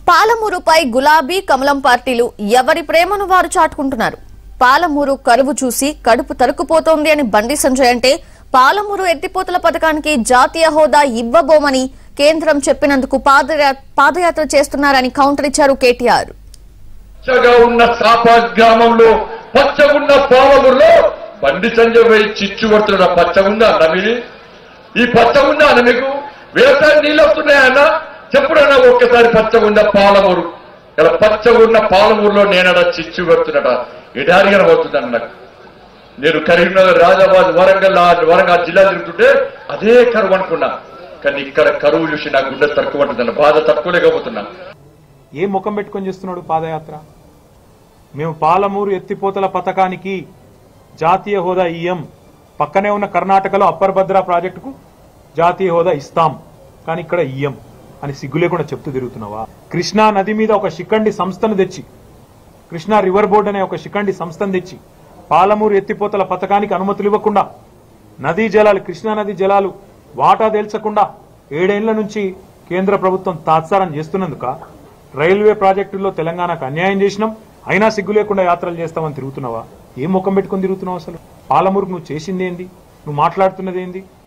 పాలమూరుపై గులాబీ కమలం పార్టీలు ఎవరి ప్రేమను వారు చాటుకుంటున్నారు పాలమూరు కరువు చూసి కడుపు తరుక్కుపోతోంది అని బండి సంజయ్ అంటే పాలమూరు ఎత్తిపోతల పథకానికి జాతీయ హోదా ఇవ్వబోమని కేంద్రం చెప్పినందుకు పాదయా- పాదయాత్ర చేస్తున్నారని కౌంటర్ ఇచ్చారు కేటీఆర్ పచ్చగా ఉన్న సాపా గ్రామంలో పచ్చగున్న పాలములో బండి సంజయ్ పోయి చిచ్చు కొడుతున్న పచ్చగుందా అన్న మీది ఈ పచ్చగుందా అన్న మీకు వ్యవసాయం నీళ్ళు వస్తున్నాయా అన్న చెప్పుడన్నా ఒక్కసారి పచ్చగుంద పాలమూరు ఇలా పచ్చగున్న పాలమూరులో నేనడ చిచ్చు కొడుతున్నట ఎడారి కనబడుతుందన్న నాకు నేను కరీంనగర్ రాజాబాద్ వరంగల్ ఆ వరంగల్ జిల్లా తిరుగుతుంటే అదే కరువు అనుకున్నా కానీ ఇక్కడ కరువు చూసి నా గుండె తక్కువ బాధ తట్టుకోలేకపోతున్నా ఏ ముఖం పెట్టుకొని చేస్తున్నాడు పాదయాత్ర మేము పాలమూరు ఎత్తిపోతల పథకానికి జాతీయ హోదా ఇయ్యం పక్కనే ఉన్న కర్ణాటకలో అప్పర్ భద్ర ప్రాజెక్టుకు జాతీయ హోదా ఇస్తాం కానీ ఇక్కడ ఇయ్యం అని సిగ్గు లేకుండా చెప్తూ తిరుగుతున్నావా కృష్ణా నది మీద ఒక శిఖండి సంస్థను తెచ్చి కృష్ణా రివర్ బోర్డు అనే ఒక శిఖండి సంస్థను తెచ్చి పాలమూరు ఎత్తిపోతల పథకానికి అనుమతులు ఇవ్వకుండా నదీ జలాలు కృష్ణా నది జలాలు వాటా తేల్చకుండా ఏడేళ్ల నుంచి కేంద్ర ప్రభుత్వం తాత్సారం చేస్తున్నందుక రైల్వే ప్రాజెక్టుల్లో తెలంగాణకు అన్యాయం చేసినాం అయినా సిగ్గు లేకుండా యాత్రలు చేస్తామని తిరుగుతున్నావా ఏం ముఖం పెట్టుకొని తిరుగుతున్నావు అసలు పాలమూరుకు నువ్వు చేసింది ఏంది నువ్వు మాట్లాడుతున్నది ఏంది